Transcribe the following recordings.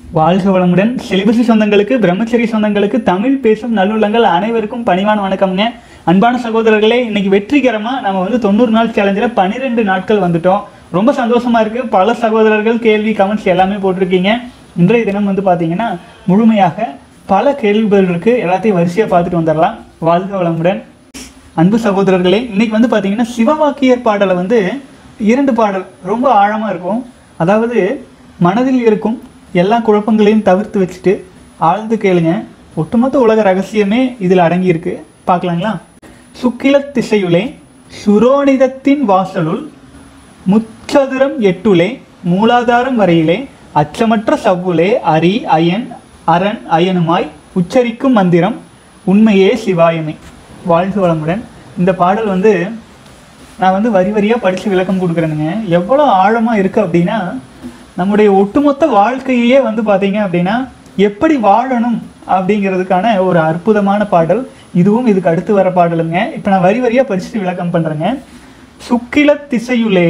வாழ்க வளமுடன் செலிபசி சொந்தங்களுக்கு பிரம்மச்சரி சொந்தங்களுக்கு தமிழ் பேசும் நல்லுள்ளங்கள் அனைவருக்கும் பணிவான வணக்கம்ங்க அன்பான சகோதரர்களே இன்னைக்கு வெற்றிகரமா நம்ம வந்து தொண்ணூறு நாள் சேலஞ்சில் பன்னிரெண்டு நாட்கள் வந்துட்டோம் ரொம்ப சந்தோஷமா இருக்கு பல சகோதரர்கள் கேள்வி கமெண்ட்ஸ் எல்லாமே போட்டிருக்கீங்க இன்றைய தினம் வந்து பார்த்தீங்கன்னா முழுமையாக பல கேள்விகள் இருக்கு எல்லாத்தையும் வரிசையா பார்த்துட்டு வந்துடலாம் வாழ்க வளமுடன் அன்பு சகோதரர்களே இன்னைக்கு வந்து பார்த்தீங்கன்னா சிவவாக்கியர் பாடலை வந்து இரண்டு பாடல் ரொம்ப ஆழமாக இருக்கும் அதாவது மனதில் இருக்கும் எல்லா குழப்பங்களையும் தவிர்த்து வச்சுட்டு ஆழ்ந்து கேளுங்க ஒட்டுமொத்த உலக ரகசியமே இதில் அடங்கியிருக்கு பார்க்கலாங்களா சுக்கில திசையுலே சுரோனிதத்தின் வாசலுள் முச்சதுரம் எட்டுலே மூலாதாரம் வரையிலே அச்சமற்ற சவ்வுலே அரி அயன் அரண் அயனுமாய் உச்சரிக்கும் மந்திரம் உண்மையே சிவாயமே வாழ்க வளமுடன் இந்த பாடல் வந்து நான் வந்து வரி வரியாக படித்து விளக்கம் கொடுக்குறேனுங்க எவ்வளோ ஆழமாக இருக்குது அப்படின்னா நம்முடைய ஒட்டுமொத்த வாழ்க்கையே வந்து பார்த்தீங்க அப்படின்னா எப்படி வாழணும் அப்படிங்கிறதுக்கான ஒரு அற்புதமான பாடல் இதுவும் இதுக்கு அடுத்து வர பாடலுங்க இப்போ நான் வரி வரியாக படிச்சுட்டு விளக்கம் பண்ணுறேங்க சுக்கில திசையுலே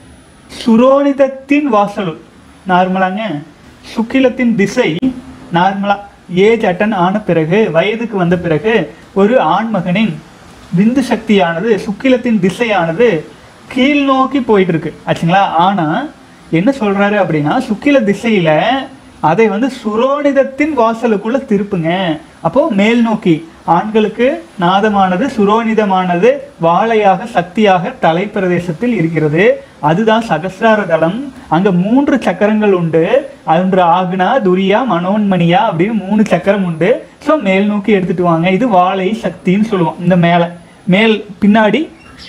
சுரோனிதத்தின் வாசலுள் நார்மலாங்க சுக்கிலத்தின் திசை நார்மலா ஏஜ் அட்டன் ஆன பிறகு வயதுக்கு வந்த பிறகு ஒரு ஆண்மகனின் விந்து சக்தியானது சுக்கிலத்தின் திசையானது கீழ் நோக்கி போயிட்டு இருக்கு ஆச்சுங்களா ஆனா என்ன சொல்றாரு அப்படின்னா சுக்கில திசையில அதை வந்து சுரோனிதத்தின் வாசலுக்குள்ள திருப்புங்க அப்போ மேல் நோக்கி ஆண்களுக்கு நாதமானது சுரோனிதமானது வாழையாக சக்தியாக தலைப்பிரதேசத்தில் இருக்கிறது அதுதான் சகசிரார தளம் அங்க மூன்று சக்கரங்கள் உண்டு ஒன்று ஆகுனா துரியா மனோன்மணியா அப்படின்னு மூணு சக்கரம் உண்டு ஸோ மேல் நோக்கி எடுத்துட்டு வாங்க இது வாழை சக்தின்னு சொல்லுவோம் இந்த மேலே மேல் பின்னாடி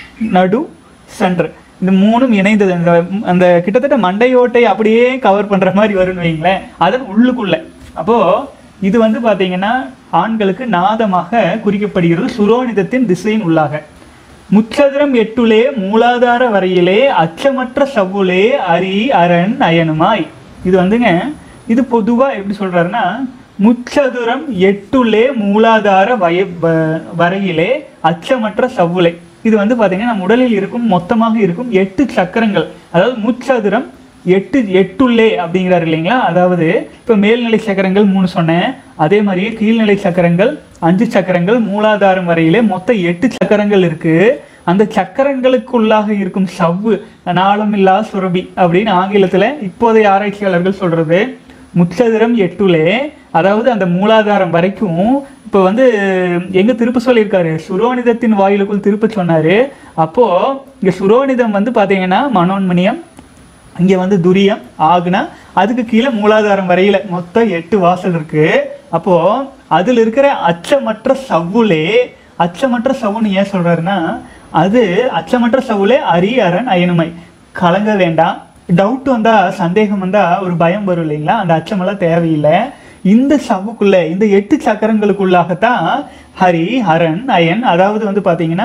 நடு சென்டர் இந்த மூணும் இணைந்தது அந்த அந்த கிட்டத்தட்ட மண்டையோட்டை அப்படியே கவர் பண்ற மாதிரி வரும்னு வைங்களேன் அதன் உள்ளுக்குள்ள அப்போ இது வந்து பாத்தீங்கன்னா ஆண்களுக்கு நாதமாக குறிக்கப்படுகிறது சுரோனிதத்தின் திசையின் உள்ளாக முச்சதுரம் எட்டுலே மூலாதார வரையிலே அச்சமற்ற சவ்வுலே அரி அரண் அயனுமாய் இது வந்துங்க இது பொதுவா எப்படி சொல்றாருன்னா முச்சதுரம் எட்டுலே மூலாதார வய வ- வரையிலே அச்சமற்ற சவ்வுலை இது வந்து பாத்தீங்கன்னா நம்ம உடலில் இருக்கும் மொத்தமாக இருக்கும் எட்டு சக்கரங்கள் அதாவது முச்சதுரம் எட்டு எட்டுள்ளே அப்படிங்கிறாரு இல்லைங்களா அதாவது இப்போ மேல்நிலை சக்கரங்கள் மூணு சொன்னேன் அதே மாதிரியே கீழ்நிலை சக்கரங்கள் அஞ்சு சக்கரங்கள் மூலாதாரம் வரையிலே மொத்தம் எட்டு சக்கரங்கள் இருக்கு அந்த சக்கரங்களுக்குள்ளாக இருக்கும் சவ்வு நாளமில்லா சுரபி அப்படின்னு ஆங்கிலத்துல இப்போதைய ஆராய்ச்சியாளர்கள் சொல்றது முச்சதுரம் எட்டுலே அதாவது அந்த மூலாதாரம் வரைக்கும் இப்போ வந்து எங்க திருப்ப சொல்லியிருக்காரு சுரோனிதத்தின் வாயிலுக்குள் திருப்ப சொன்னாரு அப்போ இங்க சுரோனிதம் வந்து பாத்தீங்கன்னா மனோன்மணியம் இங்க வந்து துரியம் ஆகுனா அதுக்கு கீழே மூலாதாரம் வரையில மொத்தம் எட்டு வாசல் இருக்கு அப்போ அதுல இருக்கிற அச்சமற்ற சவ்வுலே அச்சமற்ற சவுன்னு ஏன் சொல்றாருன்னா அது அச்சமற்ற சவுலே அரி அரண் அயனுமை கலங்க வேண்டாம் டவுட் வந்தா சந்தேகம் வந்தா ஒரு பயம் வரும் இல்லைங்களா அந்த அச்சமெல்லாம் தேவையில்லை இந்த சவ்வுக்குள்ள இந்த எட்டு சக்கரங்களுக்குள்ளாகத்தான் ஹரி ஹரன் அயன் அதாவது வந்து பாத்தீங்கன்னா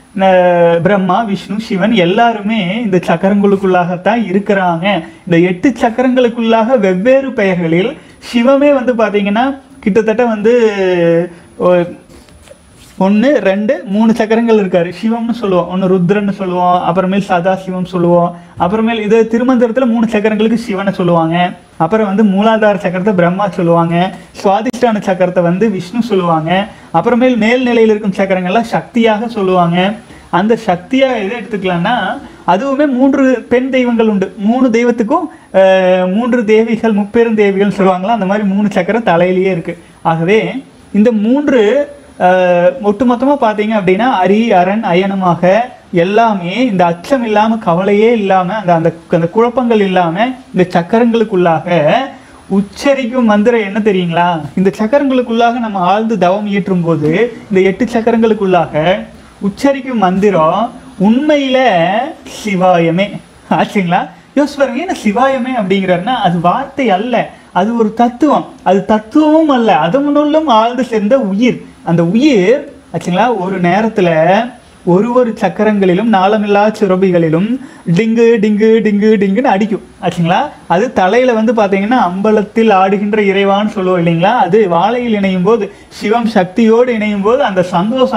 ந- பிரம்மா விஷ்ணு சிவன் எல்லாருமே இந்த சக்கரங்களுக்குள்ளாகத்தான் இருக்கிறாங்க இந்த எட்டு சக்கரங்களுக்குள்ளாக வெவ்வேறு பெயர்களில் சிவமே வந்து பாத்தீங்கன்னா கிட்டத்தட்ட வந்து ஒன்று ரெண்டு மூணு சக்கரங்கள் இருக்காரு சிவம்னு சொல்லுவோம் ஒன்று ருத்ரன்னு சொல்லுவோம் அப்புறமேல் சதாசிவம் சொல்லுவோம் அப்புறமேல் இது திருமந்திரத்தில் மூணு சக்கரங்களுக்கு சிவனை சொல்லுவாங்க அப்புறம் வந்து மூலாதார சக்கரத்தை பிரம்மா சொல்லுவாங்க சுவாதிஷ்டான சக்கரத்தை வந்து விஷ்ணு சொல்லுவாங்க அப்புறமேல் மேல் நிலையில் இருக்கும் சக்கரங்கள்லாம் சக்தியாக சொல்லுவாங்க அந்த சக்தியா எதை எடுத்துக்கலாம்னா அதுவுமே மூன்று பெண் தெய்வங்கள் உண்டு மூணு தெய்வத்துக்கும் அஹ், மூன்று தேவிகள் முப்பெரும் தேவிகள் சொல்லுவாங்களா அந்த மாதிரி மூணு சக்கரம் தலையிலேயே இருக்கு ஆகவே இந்த மூன்று அஹ், ஒட்டுமொத்தமா பார்த்தீங்க அப்படின்னா அரி அரண் அயனமாக எல்லாமே இந்த அச்சம் இல்லாம கவலையே இல்லாம அந்த அந்த அந்த குழப்பங்கள் இல்லாம இந்த சக்கரங்களுக்குள்ளாக உச்சரிக்கும் மந்திரம் என்ன தெரியுங்களா இந்த சக்கரங்களுக்குள்ளாக நம்ம ஆழ்ந்து தவம் இயற்றும் போது இந்த எட்டு சக்கரங்களுக்குள்ளாக உச்சரிக்கும் மந்திரம் உண்மையில சிவாயமே ஆச்சுங்களா யோசிச்சு பாருங்க ஏன்னா சிவாயமே அப்படிங்கிறாருன்னா அது வார்த்தை அல்ல அது ஒரு தத்துவம் அது தத்துவமும் அல்ல அதனுள்ளும் ஆழ்ந்து சேர்ந்த உயிர் அந்த உயிர் ஆச்சுங்களா ஒரு நேரத்துல ஒரு ஒரு சக்கரங்களிலும் நாளமில்லா சுரபிகளிலும் டிங்கு டிங்கு டிங்கு டிங்குன்னு அடிக்கும் ஆச்சுங்களா அது தலையில வந்து பாத்தீங்கன்னா அம்பலத்தில் ஆடுகின்ற இறைவான்னு சொல்லுவோம் இல்லைங்களா அது வாழையில் இணையும் போது சிவம் சக்தியோடு இணையும் போது அந்த சந்தோஷம் அந்த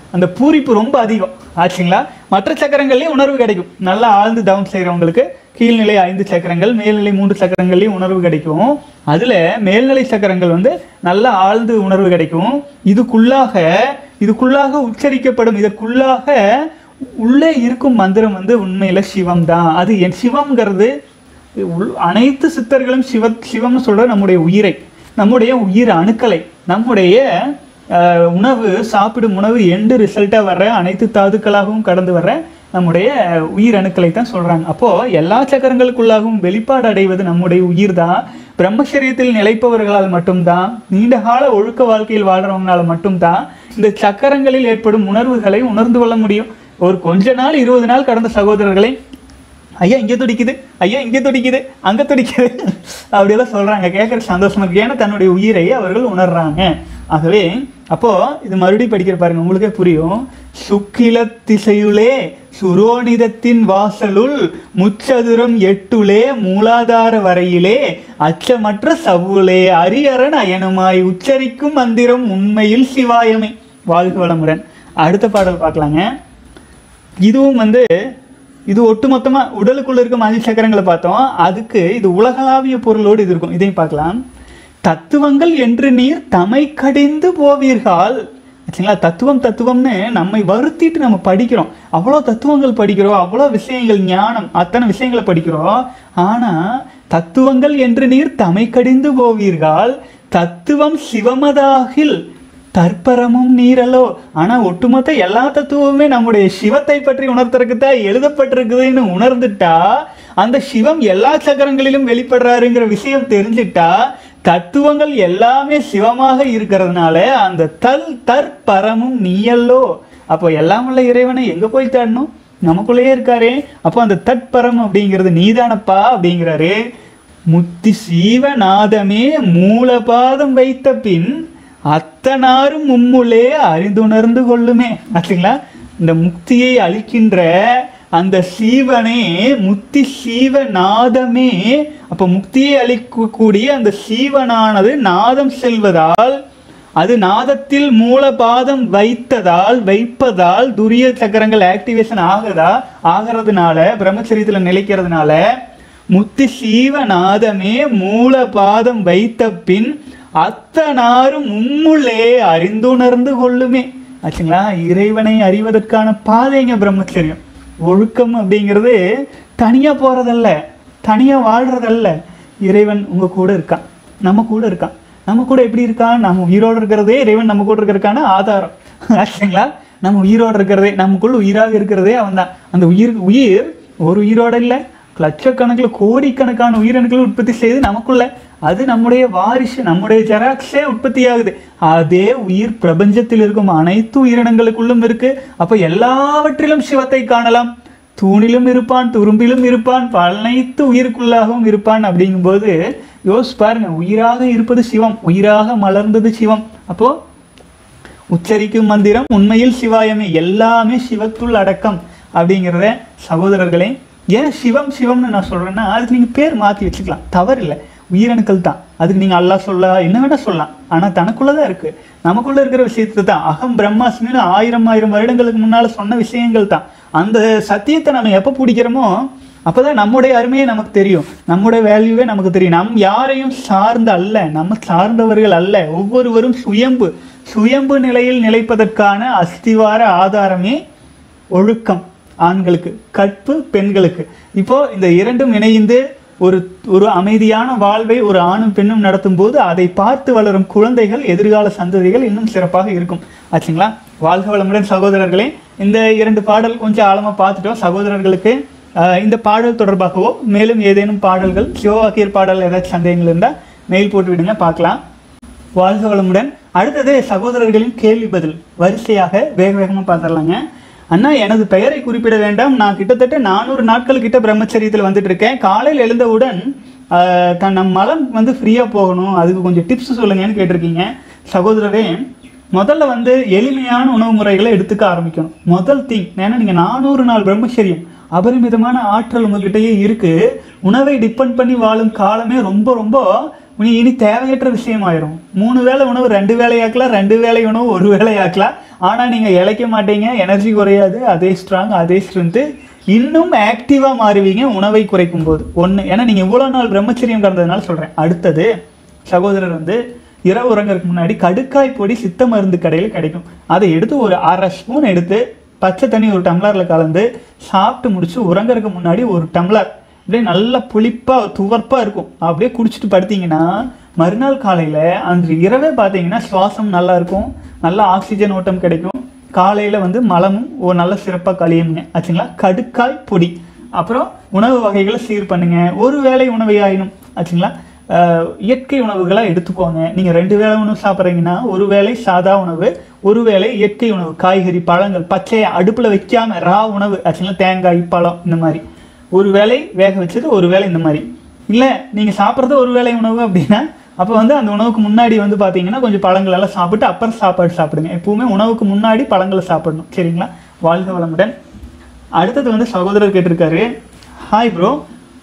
அந்த பூரிப்பு ரொம்ப அதிகம் ஆச்சுங்களா மற்ற சக்கரங்கள்லயும் உணர்வு கிடைக்கும் நல்லா ஆழ்ந்து தவம் செய்கிறவங்களுக்கு கீழ்நிலை ஐந்து சக்கரங்கள் மேல்நிலை மூன்று சக்கரங்கள்லயும் உணர்வு கிடைக்கும் அதுல மேல்நிலை சக்கரங்கள் வந்து நல்லா ஆழ்ந்து உணர்வு கிடைக்கும் இதுக்குள்ளாக இதுக்குள்ளாக உச்சரிக்கப்படும் இதற்குள்ளாக உள்ளே இருக்கும் மந்திரம் வந்து உண்மையில சிவம் தான் அது என் சிவம்ங்கிறது உள்- அனைத்து சித்தர்களும் சிவ சிவம்னு சொல்ற நம்முடைய உயிரை நம்முடைய உயிர் அணுக்களை நம்முடைய அஹ், உணவு சாப்பிடும் உணவு எண்டு ரிசல்ட்டாக வர்ற அனைத்து தாதுக்களாகவும் கடந்து வர்ற நம்முடைய உயிர் அணுக்களை தான் சொல்றாங்க அப்போ எல்லா சக்கரங்களுக்குள்ளாகவும் வெளிப்பாடு அடைவது நம்முடைய உயிர் தான் பிரம்மச்சரியத்தில் நிலைப்பவர்களால் மட்டும்தான் நீண்ட கால ஒழுக்க வாழ்க்கையில் வாழ்றவங்களால மட்டும்தான் இந்த சக்கரங்களில் ஏற்படும் உணர்வுகளை உணர்ந்து கொள்ள முடியும் ஒரு கொஞ்ச நாள் இருபது நாள் கடந்த சகோதரர்களை ஐயா இங்கே துடிக்குது ஐயா இங்கே துடிக்குது அங்கே துடிக்குது அப்படியெல்லாம் சொல்கிறாங்க கேட்குற சந்தோஷமா இருக்கு ஏன்னா தன்னுடைய உயிரை அவர்கள் உணர்றாங்க ஆகவே அப்போ இது மறுபடியும் படிக்கிற பாருங்க உங்களுக்கே புரியும் சுக்கில திசையுளே சுரோனிதத்தின் வாசலுள் முச்சதுரம் எட்டுலே மூலாதார வரையிலே அச்சமற்ற சவுளே அரியரன் அயனுமாய் உச்சரிக்கும் மந்திரம் உண்மையில் சிவாயமே வாழ்க வளமுடன் அடுத்த பாடல் பார்க்கலாங்க இதுவும் வந்து இது ஒட்டுமொத்தமா உடலுக்குள்ள இருக்க மதி சக்கரங்களை பார்த்தோம் அதுக்கு இது உலகளாவிய பொருளோடு இது இருக்கும் இதையும் பார்க்கலாம் தத்துவங்கள் என்று நீர் தமை கடிந்து போவீர்கள் ஆச்சுங்களா தத்துவம் தத்துவம்னு நம்மை வருத்திட்டு நம்ம படிக்கிறோம் அவ்வளோ தத்துவங்கள் படிக்கிறோம் அவ்வளோ விஷயங்கள் ஞானம் அத்தனை விஷயங்களை படிக்கிறோம் ஆனா தத்துவங்கள் என்று நீர் தமை கடிந்து போவீர்கள் தத்துவம் சிவமதாகில் தற்பரமும் நீரலோ ஆனா ஒட்டுமொத்த எல்லா தத்துவமுமே நம்முடைய சிவத்தை பற்றி உணர்த்தறதுக்கு தான் எழுதப்பட்டிருக்குதுன்னு உணர்ந்துட்டா அந்த சிவம் எல்லா சக்கரங்களிலும் வெளிப்படுறாருங்கிற விஷயம் தெரிஞ்சிட்டா தத்துவங்கள் எல்லாமே சிவமாக இருக்கிறதுனால அந்த தல் தற்பரமும் நீயல்லோ அப்போ எல்லாம் உள்ள இறைவனை எங்க போய் தேடணும் நமக்குள்ளேயே இருக்காரே அப்போ அந்த தற்பரம் அப்படிங்கிறது நீதானப்பா அப்படிங்கிறாரு முத்தி சீவநாதமே மூலபாதம் வைத்த பின் அத்தனாரும் மும்முளே அறிந்துணர்ந்து கொள்ளுமே ஆச்சுங்களா இந்த முக்தியை அளிக்கின்ற அந்த சீவனே முக்தி சீவநாதமே அப்ப முக்தியை அளிக்கக்கூடிய அந்த சீவனானது நாதம் செல்வதால் அது நாதத்தில் மூலபாதம் வைத்ததால் வைப்பதால் துரிய சக்கரங்கள் ஆக்டிவேஷன் ஆகுதா ஆகிறதுனால பிரம்மச்சரியத்தில் நிலைக்கிறதுனால முத்தி சீவநாதமே மூலபாதம் வைத்த பின் அத்தனாரும் உம்முள்ளே அறிந்துணர்ந்து கொள்ளுமே ஆச்சுங்களா இறைவனை அறிவதற்கான பாதைங்க பிரம்மச்சரியம் ஒழுக்கம் அப்படிங்கிறது தனியா போறதல்ல தனியா வாழ்றதல்ல இறைவன் உங்க கூட இருக்கான் நம்ம கூட இருக்கான் நம்ம கூட எப்படி இருக்கான் நம்ம உயிரோடு இருக்கிறதே இறைவன் நம்ம கூட இருக்கிறதுக்கான ஆதாரம் ஆச்சுங்களா நம்ம உயிரோடு இருக்கிறதே நமக்குள்ள உயிராக இருக்கிறதே அவன்தான் அந்த உயிர் உயிர் ஒரு உயிரோட இல்லை லட்சக்கணக்கில் கோடிக்கணக்கான உயிரணுக்களை உற்பத்தி செய்து நமக்குள்ள அது நம்முடைய வாரிசு நம்முடைய ஜெராக்ஸே உற்பத்தி ஆகுது அதே உயிர் பிரபஞ்சத்தில் இருக்கும் அனைத்து உயிரினங்களுக்குள்ளும் இருக்கு அப்ப எல்லாவற்றிலும் சிவத்தை காணலாம் தூணிலும் இருப்பான் துரும்பிலும் இருப்பான் அனைத்து உயிருக்குள்ளாகவும் இருப்பான் அப்படிங்கும்போது யோசிச்சு பாருங்க உயிராக இருப்பது சிவம் உயிராக மலர்ந்தது சிவம் அப்போ உச்சரிக்கும் மந்திரம் உண்மையில் சிவாயமே எல்லாமே சிவத்துள் அடக்கம் அப்படிங்கிறத சகோதரர்களே ஏன் சிவம் சிவம்னு நான் சொல்றேன்னா அதுக்கு நீங்க பேர் மாத்தி வச்சுக்கலாம் தவறு இல்லை உயிரணுக்கள் தான் அதுக்கு நீங்க அல்லாஹ் சொல்ல என்ன வேணா சொல்லலாம் ஆனா தனக்குள்ளதான் இருக்கு நமக்குள்ள இருக்கிற விஷயத்தை தான் அகம் பிரம்மாஸ்மின்னு ஆயிரம் ஆயிரம் வருடங்களுக்கு முன்னால சொன்ன விஷயங்கள் தான் அந்த சத்தியத்தை நம்ம எப்போ பிடிக்கிறோமோ அப்பதான் நம்முடைய அருமையே நமக்கு தெரியும் நம்முடைய வேல்யூவே நமக்கு தெரியும் நம் யாரையும் சார்ந்த அல்ல நம்ம சார்ந்தவர்கள் அல்ல ஒவ்வொருவரும் சுயம்பு சுயம்பு நிலையில் நிலைப்பதற்கான அஸ்திவார ஆதாரமே ஒழுக்கம் ஆண்களுக்கு கற்பு பெண்களுக்கு இப்போ இந்த இரண்டும் இணைந்து ஒரு ஒரு அமைதியான வாழ்வை ஒரு ஆணும் பெண்ணும் நடத்தும் போது அதை பார்த்து வளரும் குழந்தைகள் எதிர்கால சந்ததிகள் இன்னும் சிறப்பாக இருக்கும் ஆச்சுங்களா வாழ்க வளமுடன் சகோதரர்களே இந்த இரண்டு பாடல் கொஞ்சம் ஆழமா பார்த்துட்டோம் சகோதரர்களுக்கு ஆஹ், இந்த பாடல் தொடர்பாகவோ மேலும் ஏதேனும் பாடல்கள் சிவவாக்கியர் பாடல் ஏதாச்சும் சந்தேகங்கள் இருந்தால் மெயில் போட்டு விடுங்க பார்க்கலாம் வாழ்க வளமுடன் அடுத்தது சகோதரர்களின் கேள்வி பதில் வரிசையாக வேக வேகமாக பார்த்துடலாங்க அண்ணா எனது பெயரை குறிப்பிட வேண்டாம் நான் கிட்டத்தட்ட நானூறு நாட்கள் கிட்ட பிரம்மச்சரியத்தில் வந்துட்டு இருக்கேன் காலையில் எழுந்தவுடன் ஆஹ், தன் நம் மலம் வந்து ஃப்ரீயாக போகணும் அதுக்கு கொஞ்சம் டிப்ஸ் சொல்லுங்கன்னு கேட்டிருக்கீங்க சகோதரரே முதல்ல வந்து எளிமையான உணவு முறைகளை எடுத்துக்க ஆரம்பிக்கணும் முதல் திங் ஏன்னா நீங்கள் நானூறு நாள் பிரம்மச்சரியம் அபரிமிதமான ஆற்றல் உங்ககிட்டயே இருக்கு உணவை டிபெண்ட் பண்ணி வாழும் காலமே ரொம்ப ரொம்ப இனி இனி தேவையற்ற விஷயமாயிரும் மூணு வேளை உணவு ரெண்டு வேளையாக்கலாம் ரெண்டு வேளை உணவு ஒரு வேளையாக்கலாம் ஆனால் நீங்கள் இழைக்க மாட்டீங்க எனர்ஜி குறையாது அதே ஸ்ட்ராங் அதே ஸ்ட்ரென்த்து இன்னும் ஆக்டிவாக மாறுவீங்க உணவை குறைக்கும் போது ஒன்று ஏன்னா நீங்கள் இவ்வளோ நாள் பிரம்மச்சரியம் கடந்ததுனால சொல்கிறேன் அடுத்தது சகோதரர் வந்து இரவு உறங்கறதுக்கு முன்னாடி கடுக்காய் பொடி சித்த மருந்து கடையில் கிடைக்கும் அதை எடுத்து ஒரு அரை ஸ்பூன் எடுத்து பச்சை தண்ணி ஒரு டம்ளரில் கலந்து சாப்பிட்டு முடிச்சு உறங்கறதுக்கு முன்னாடி ஒரு டம்ளர் அப்படியே நல்லா புளிப்பாக துவர்ப்பாக இருக்கும் அப்படியே குடிச்சிட்டு படுத்தீங்கன்னா மறுநாள் காலையில் அன்று இரவே பார்த்தீங்கன்னா சுவாசம் நல்லா இருக்கும் நல்ல ஆக்சிஜன் ஓட்டம் கிடைக்கும் காலையில் வந்து மலமும் ஒரு நல்ல சிறப்பாக கழியுங்க ஆச்சுங்களா கடுக்காய் பொடி அப்புறம் உணவு வகைகளை சீர் பண்ணுங்க ஒரு வேளை உணவை ஆயினும் ஆச்சுங்களா அஹ், இயற்கை உணவுகளை எடுத்துக்கோங்க நீங்கள் ரெண்டு வேளை உணவு சாப்பிட்றீங்கன்னா ஒரு வேளை சாதா உணவு ஒரு வேளை இயற்கை உணவு காய்கறி பழங்கள் பச்சையை அடுப்பில் வைக்காம ரா உணவு ஆச்சுங்களா தேங்காய் பழம் இந்த மாதிரி ஒரு வேளை வேக வச்சது ஒரு வேளை இந்த மாதிரி இல்லை நீங்கள் சாப்பிட்றது ஒரு வேளை உணவு அப்படின்னா அப்போ வந்து அந்த உணவுக்கு முன்னாடி வந்து பார்த்தீங்கன்னா கொஞ்சம் பழங்கள் எல்லாம் சாப்பிட்டு அப்புறம் சாப்பாடு சாப்பிடுங்க எப்பவுமே உணவுக்கு முன்னாடி பழங்களை சாப்பிடணும் சரிங்களா வாழ்க வளமுடன் அடுத்தது வந்து சகோதரர் கேட்டிருக்காரு hi bro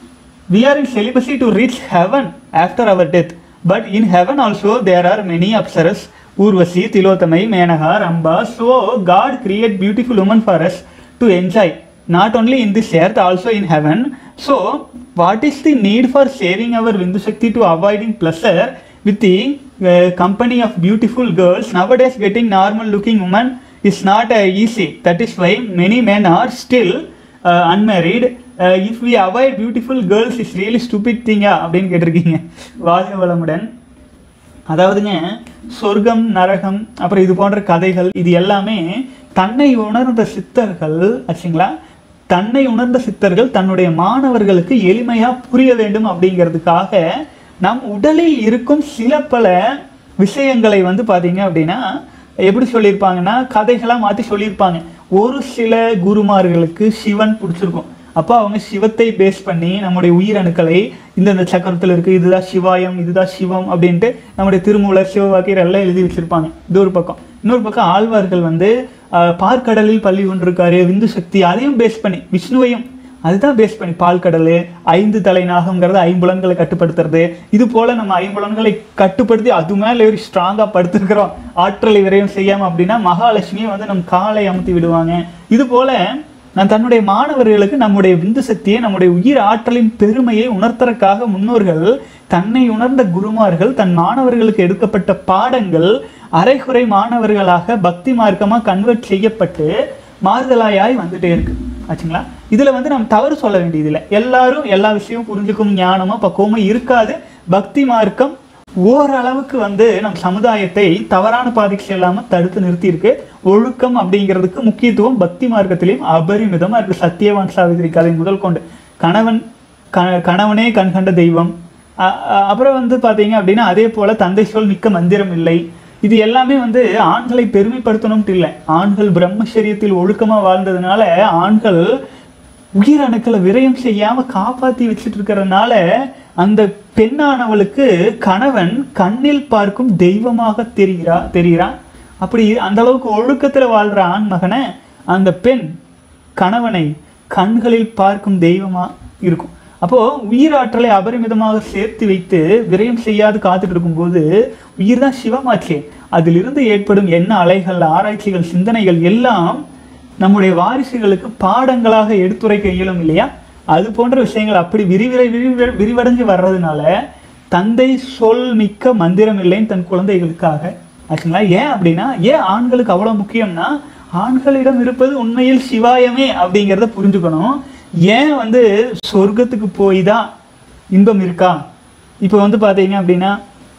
we are in celibacy to reach heaven after our death but in heaven also there are many apsaras urvasi tilotamai menaka ramba so god create beautiful women for us to enjoy not only in this earth also in heaven so what is the need for saving our vindu shakti to avoiding pleasure with the uh, company of beautiful girls nowadays getting normal looking woman is not uh, easy that is why many men are still uh, unmarried uh, if we avoid beautiful girls is really stupid thing அப்படின்னு கேட்டிருக்கீங்க வாழ்க வளமுடன் அதாவதுங்க சொர்க்கம் நரகம் அப்புறம் இது போன்ற கதைகள் இது எல்லாமே தன்னை உணர்ந்த சித்தர்கள் ஆச்சுங்களா தன்னை உணர்ந்த சித்தர்கள் தன்னுடைய மாணவர்களுக்கு எளிமையா புரிய வேண்டும் அப்படிங்கிறதுக்காக நம் உடலில் இருக்கும் சில பல விஷயங்களை வந்து பாத்தீங்க அப்படின்னா எப்படி சொல்லியிருப்பாங்கன்னா கதைகளாக மாற்றி சொல்லியிருப்பாங்க ஒரு சில குருமார்களுக்கு சிவன் பிடிச்சிருக்கும் அப்போ அவங்க சிவத்தை பேஸ் பண்ணி நம்முடைய உயிரணுக்களை இந்தந்த சக்கரத்தில் இருக்கு இதுதான் சிவாயம் இதுதான் சிவம் அப்படின்ட்டு நம்முடைய திருமூலர் சிவவாக்கியர் எல்லாம் எழுதி வச்சிருப்பாங்க இது ஒரு பக்கம் இன்னொரு பக்கம் ஆழ்வார்கள் வந்து ஆஹ், பார்க்கடலில் பள்ளி கொண்டிருக்காரு விந்து சக்தி அதையும் பேஸ் பண்ணி விஷ்ணுவையும் அதுதான் பேஸ் பண்ணி பால்கடல் ஐந்து தலை நாகம்ங்கிறது ஐம்புலன்களை கட்டுப்படுத்துறது இது போல நம்ம ஐம்புலன்களை கட்டுப்படுத்தி அது மேலே ஒரு ஸ்ட்ராங்காக படுத்திருக்கிறோம் ஆற்றலை விரயம் செய்யாம அப்படின்னா மகாலட்சுமியை வந்து நம் காலை அமுத்தி விடுவாங்க இது போல நான் தன்னுடைய மாணவர்களுக்கு நம்முடைய விந்து சக்தியை நம்முடைய உயிர் ஆற்றலின் பெருமையை உணர்த்தறக்காக முன்னோர்கள் தன்னை உணர்ந்த குருமார்கள் தன் மாணவர்களுக்கு எடுக்கப்பட்ட பாடங்கள் அரைகுறை மாணவர்களாக பக்தி மார்க்கமாக கன்வெர்ட் செய்யப்பட்டு மாறுதலாயாய் வந்துட்டே இருக்கு ஆச்சுங்களா இதுல வந்து நம்ம தவறு சொல்ல வேண்டியதில்லை எல்லாரும் எல்லா விஷயமும் புரிஞ்சுக்கும் ஞானமும் பக்குவமும் இருக்காது பக்தி மார்க்கம் ஓரளவுக்கு வந்து நம் சமுதாயத்தை தவறான பாதைக்கு செல்லாம தடுத்து நிறுத்தியிருக்கு ஒழுக்கம் அப்படிங்கிறதுக்கு முக்கியத்துவம் பக்தி மார்க்கத்திலையும் அபரிமிதமா இருக்கு சத்தியவான் சாவித்திரி கதை முதல் கொண்டு கணவன் க- கணவனே கண்கண்ட தெய்வம் அ- அ- அப்புறம் வந்து பாத்தீங்க அப்படின்னா அதே போல தந்தை சொல் மிக்க மந்திரம் இல்லை இது எல்லாமே வந்து ஆண்களை பெருமைப்படுத்தணும்ட்டு இல்லை ஆண்கள் பிரம்மச்சரியத்தில் ஒழுக்கமா வாழ்ந்ததுனால ஆண்கள் உயிரணுக்களை விரயம் செய்யாம காப்பாத்தி வச்சுட்டு இருக்கிறதுனால அந்த பெண்ணானவளுக்கு கணவன் கண்ணில் பார்க்கும் தெய்வமாக தெரிகிறா தெரிகிறான் அப்படி அந்த அளவுக்கு ஒழுக்கத்துல வாழ்ற ஆண் மகனை அந்த பெண் கணவனை கண்களில் பார்க்கும் தெய்வமா இருக்கும் அப்போ உயிராற்றலை அபரிமிதமாக சேர்த்து வைத்து விரயம் செய்யாது காத்துட்டு இருக்கும்போது உயிர் தான் சிவமாச்சே அதிலிருந்து ஏற்படும் என்ன அலைகள் ஆராய்ச்சிகள் சிந்தனைகள் எல்லாம் நம்முடைய வாரிசுகளுக்கு பாடங்களாக எடுத்துரைக்க இயலும் இல்லையா அது போன்ற விஷயங்கள் அப்படி விரிவிரை விரிவ விரிவடைஞ்சு வர்றதுனால தந்தை சொல் மிக்க மந்திரம் இல்லைன்னு தன் குழந்தைகளுக்காக ஆச்சுங்களா ஏன் அப்படின்னா ஏன் ஆண்களுக்கு அவ்வளோ முக்கியம்னா ஆண்களிடம் இருப்பது உண்மையில் சிவாயமே அப்படிங்கிறத புரிஞ்சுக்கணும் ஏன் வந்து சொர்க்கத்துக்கு போய் தான் இன்பம் இருக்கா இப்போ வந்து பார்த்தீங்க அப்படின்னா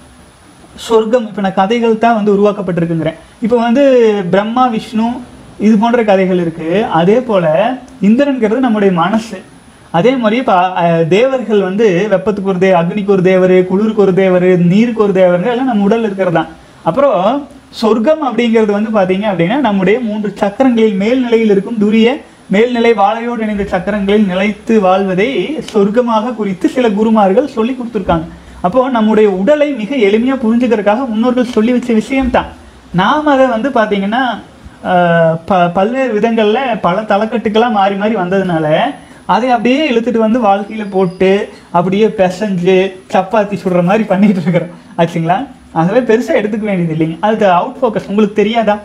சொர்க்கம் இப்போ நான் கதைகள் தான் வந்து உருவாக்கப்பட்டிருக்குங்கிறேன் இப்போ வந்து பிரம்மா விஷ்ணு இது போன்ற கதைகள் இருக்கு அதே போல இந்திரன்கிறது நம்முடைய மனசு அதே மாதிரி இப்போ அஹ், தேவர்கள் வந்து வெப்பத்துக்கு ஒரு தே அக்னிக்கு ஒரு தேவர் குளிருக்கு ஒரு தேவர் நீருக்கு ஒரு தேவர்கள் எல்லாம் நம்ம உடல் இருக்கிறது தான் அப்புறம் சொர்க்கம் அப்படிங்கிறது வந்து பார்த்தீங்க அப்படின்னா நம்முடைய மூன்று சக்கரங்களில் மேல்நிலையில் இருக்கும் துரிய மேல்நிலை வாழையோடு இணைந்த சக்கரங்களில் நிலைத்து வாழ்வதை சொர்க்கமாக குறித்து சில குருமார்கள் சொல்லி கொடுத்துருக்காங்க அப்போ நம்முடைய உடலை மிக எளிமையா புரிஞ்சுக்கிறதுக்காக முன்னோர்கள் சொல்லி வச்ச விஷயம்தான் நாம் அதை வந்து பார்த்தீங்கன்னா ஆஹ், ப பல்வேறு விதங்கள்ல பல தலைக்கட்டுக்கெல்லாம் மாறி மாறி வந்ததுனால அதை அப்படியே இழுத்துட்டு வந்து வாழ்க்கையில போட்டு அப்படியே பிசைஞ்சு சப்பாத்தி சுடுற மாதிரி பண்ணிட்டு இருக்கிறோம் ஆச்சுங்களா ஆகவே பெருசா எடுத்துக்க வேண்டியது இல்லைங்க அது அவுட் ஃபோக்கஸ் உங்களுக்கு தெரியாதா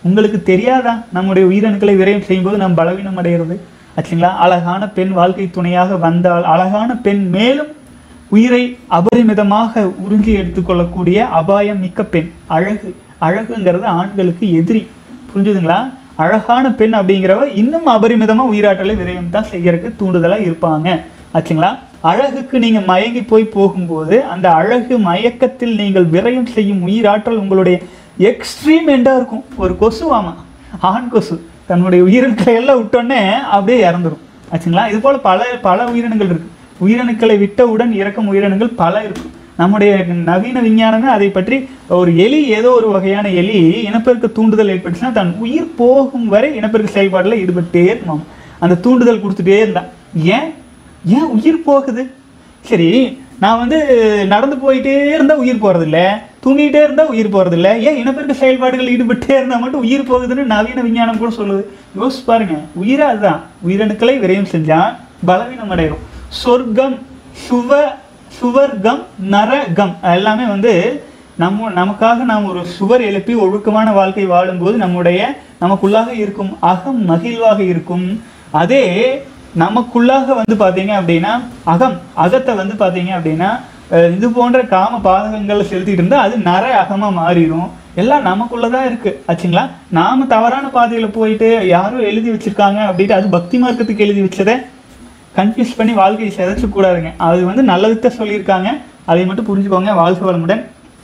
உங்களுக்கு தெரியாதா நம்முடைய உயிரணுக்களை விரயம் செய்யும்போது நாம் பலவீனம் அடைகிறது ஆச்சுங்களா அழகான பெண் வாழ்க்கை துணையாக வந்தால் அழகான பெண் மேலும் உயிரை அபரிமிதமாக உறிஞ்சி எடுத்துக்கொள்ளக்கூடிய அபாயம் மிக்க பெண் அழகு அழகுங்கிறது ஆண்களுக்கு எதிரி புரிஞ்சுதுங்களா அழகான பெண் அப்படிங்கிறவ இன்னும் அபரிமிதமா உயிராற்றலை விரயம் தான் செய்யறதுக்கு தூண்டுதலா இருப்பாங்க ஆச்சுங்களா அழகுக்கு நீங்க மயங்கி போய் போகும்போது அந்த அழகு மயக்கத்தில் நீங்கள் விரயம் செய்யும் உயிராற்றல் உங்களுடைய எக்ஸ்ட்ரீம் எண்டா இருக்கும் ஒரு கொசுவாமா ஆண் கொசு தன்னுடைய உயிரணுக்களை எல்லாம் விட்டோன்னே அப்படியே இறந்துரும் ஆச்சுங்களா இது போல பல பல உயிரினங்கள் இருக்கு உயிரணுக்களை விட்டவுடன் இறக்கும் உயிரினங்கள் பல இருக்கும் நம்முடைய நவீன விஞ்ஞானமே அதை பற்றி ஒரு எலி ஏதோ ஒரு வகையான எலி இனப்பெருக்க தூண்டுதல் ஏற்பட்டுச்சுன்னா தன் உயிர் போகும் வரை இனப்பெருக்க செயல்பாடுல ஈடுபட்டே இருக்குமாம் அந்த தூண்டுதல் கொடுத்துட்டே இருந்தான் ஏன் ஏன் உயிர் போகுது சரி நான் வந்து நடந்து போயிட்டே இருந்தா உயிர் போறது இல்ல தூங்கிட்டே இருந்தா உயிர் போறது இல்ல ஏன் இனப்பெருக்க செயல்பாடுகள் ஈடுபட்டே இருந்தா மட்டும் உயிர் போகுதுன்னு நவீன விஞ்ஞானம் கூட சொல்லுது யோசிச்சு பாருங்க உயிரா அதுதான் உயிரணுக்களை விரயம் செஞ்சா பலவீனம் அடையும் சொர்க்கம் சுவ சுவர்க்கம் நரகம் எல்லாமே வந்து நம்ம நமக்காக நாம் ஒரு சுவர் எழுப்பி ஒழுக்கமான வாழ்க்கை வாழும்போது நம்முடைய நமக்குள்ளாக இருக்கும் அகம் மகிழ்வாக இருக்கும் அதே நமக்குள்ளாக வந்து பார்த்தீங்க அப்படின்னா அகம் அகத்தை வந்து பார்த்தீங்க அப்படின்னா அஹ், இது போன்ற காம பாதகங்களை செலுத்திட்டு இருந்தா அது நர அகமா மாறிடும் எல்லாம் நமக்குள்ளதான் இருக்கு ஆச்சுங்களா நாம தவறான பாதையில போயிட்டு யாரோ எழுதி வச்சிருக்காங்க அப்படின்ட்டு அது பக்தி மார்க்கத்துக்கு எழுதி வச்சதை கன்ஃபியூஸ் பண்ணி வாழ்க்கையை சிதைச்சு கூடாதுங்க அது வந்து நல்லதுக்கு சொல்லியிருக்காங்க அதை மட்டும் புரிஞ்சுக்கோங்க வாழ்க்கை வளமுடன்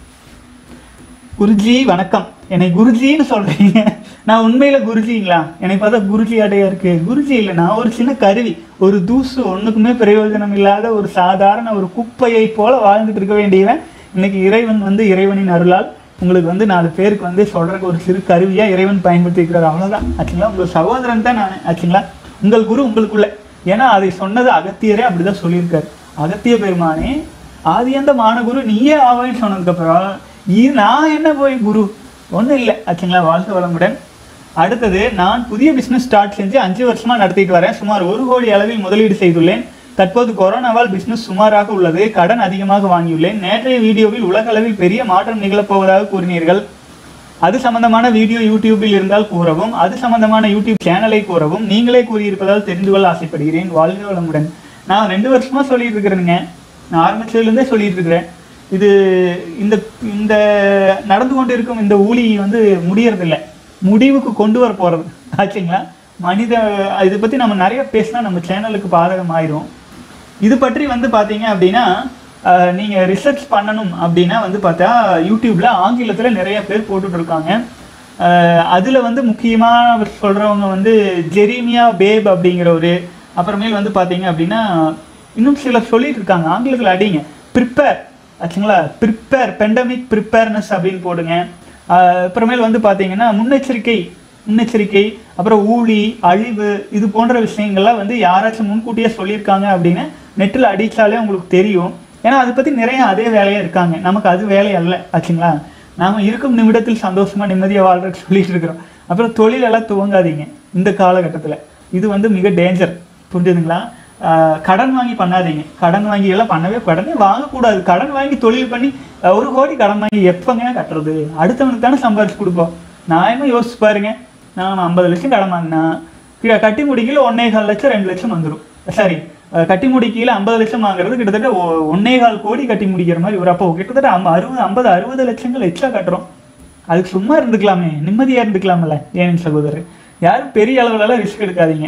குருஜி வணக்கம் என்னை குருஜின்னு சொல்றீங்க நான் உண்மையில குருஜிங்களா எனக்கு பார்த்தா குருஜி அடையா இருக்கு குருஜி இல்லை நான் ஒரு சின்ன கருவி ஒரு தூசு ஒண்ணுக்குமே பிரயோஜனம் இல்லாத ஒரு சாதாரண ஒரு குப்பையை போல வாழ்ந்துட்டு இருக்க வேண்டியவன் இன்னைக்கு இறைவன் வந்து இறைவனின் அருளால் உங்களுக்கு வந்து நாலு பேருக்கு வந்து சொல்றதுக்கு ஒரு சிறு கருவியா இறைவன் பயன்படுத்தி இருக்கிறார் அவ்வளவுதான் ஆச்சுங்களா உங்க சகோதரன் தான் நான் ஆச்சுங்களா உங்கள் குரு உங்களுக்குள்ள ஏன்னா அதை சொன்னது அகத்தியரே அப்படிதான் சொல்லியிருக்காரு அகத்திய பெருமானே ஆதியந்த மானகுரு நீயே ஆவேன்னு சொன்னதுக்கப்புறம் இ- நான் என்ன போய் குரு ஒன்றும் இல்லை ஆச்சுங்களா வாழ்க்கை வளமுடன் அடுத்தது நான் புதிய பிசினஸ் ஸ்டார்ட் செஞ்சு அஞ்சு வருஷமா நடத்திட்டு வரேன் சுமார் ஒரு கோடி அளவில் முதலீடு செய்துள்ளேன் தற்போது கொரோனாவால் பிசினஸ் சுமாராக உள்ளது கடன் அதிகமாக வாங்கியுள்ளேன் நேற்றைய வீடியோவில் உலக அளவில் பெரிய மாற்றம் நிகழப்போவதாக கூறினீர்கள் அது சம்பந்தமான வீடியோ யூடியூபில் இருந்தால் கூறவும் அது சம்பந்தமான யூடியூப் சேனலை கூறவும் நீங்களே கூறியிருப்பதால் தெரிந்து கொள்ள ஆசைப்படுகிறேன் வாழ்க வளமுடன் நான் ரெண்டு வருஷமா சொல்லிட்டு இருக்கிறேனுங்க நான் ஆரம்பிச்சதுலேருந்தே சொல்லிட்டு இருக்கிறேன் இது இந்த இந்த நடந்து கொண்டு இருக்கும் இந்த ஊழி வந்து முடியறதில்ல முடிவுக்கு கொண்டு வர போறது ஆச்சுங்களா மனித இதை பத்தி நம்ம நிறைய பேசினா நம்ம சேனலுக்கு பாதகம் ஆயிரும் இது பற்றி வந்து பார்த்தீங்க அப்படின்னா அஹ், நீங்க ரிசர்ச் பண்ணணும் அப்படின்னா வந்து பார்த்தா யூடியூப்ல ஆங்கிலத்துல நிறைய பேர் போட்டுட்டு இருக்காங்க அஹ், அதுல வந்து முக்கியமா சொல்றவங்க வந்து ஜெரீமியா பேப் அப்படிங்கிறவரு அப்புறமேல் வந்து பார்த்தீங்க அப்படின்னா இன்னும் சிலர் சொல்லிட்டு இருக்காங்க ஆங்கிலத்தில் அடிங்க ப்ரிப்பேர் ஆச்சுங்களா ப்ரிப்பேர் பெண்டமிக் ப்ரிப்பேர்னஸ் அப்படின்னு போடுங்க அஹ், அப்புறமேல் வந்து பார்த்தீங்கன்னா முன்னெச்சரிக்கை முன்னெச்சரிக்கை அப்புறம் ஊழி அழிவு இது போன்ற விஷயங்கள்லாம் வந்து யாராச்சும் முன்கூட்டியே சொல்லியிருக்காங்க அப்படின்னு நெட்டில் அடித்தாலே உங்களுக்கு தெரியும் ஏன்னா அதை பற்றி நிறைய அதே வேலையாக இருக்காங்க நமக்கு அது வேலை அல்ல ஆச்சுங்களா நாம இருக்கும் நிமிடத்தில் சந்தோஷமா நிம்மதியாக வாழ்றதுக்கு சொல்லிட்டு இருக்கிறோம் அப்புறம் தொழிலெல்லாம் துவங்காதீங்க இந்த காலகட்டத்தில் இது வந்து மிக டேஞ்சர் புரிஞ்சுதுங்களா ஆஹ் கடன் வாங்கி பண்ணாதீங்க கடன் வாங்கி எல்லாம் பண்ணவே கடனே வாங்கக்கூடாது கடன் வாங்கி தொழில் பண்ணி அஹ் ஒரு கோடி கடன் வாங்கி எப்பங்க கட்டுறது அடுத்தவனுக்கு தானே சம்பாரிச்சு கொடுப்போம் நியாயமா யோசிச்சு பாருங்க நான் ஐம்பது லட்சம் கடன் வாங்கினா கி- கட்டி முடிக்கல ஒன்னே கால் லட்சம் ரெண்டு லட்சம் வந்துடும் சாரி கட்டி முடிக்கையில் ஐம்பது லட்சம் வாங்குறது கிட்டத்தட்ட ஒ- ஒன்னே கால் கோடி கட்டி முடிக்கிற மாதிரி ஒரு அப்போ கிட்டத்தட்ட ஐம்ப- அறுபது ஐம்பது அறுபது லட்சங்கள் எக்ஸ்ட்ரா கட்டுறோம் அதுக்கு சும்மா இருந்துக்கலாமே நிம்மதியா இருந்துக்கலாம்ல ஏன் சகோதரர் யாரும் பெரிய அளவுலலாம் ரிஸ்க் எடுக்காதீங்க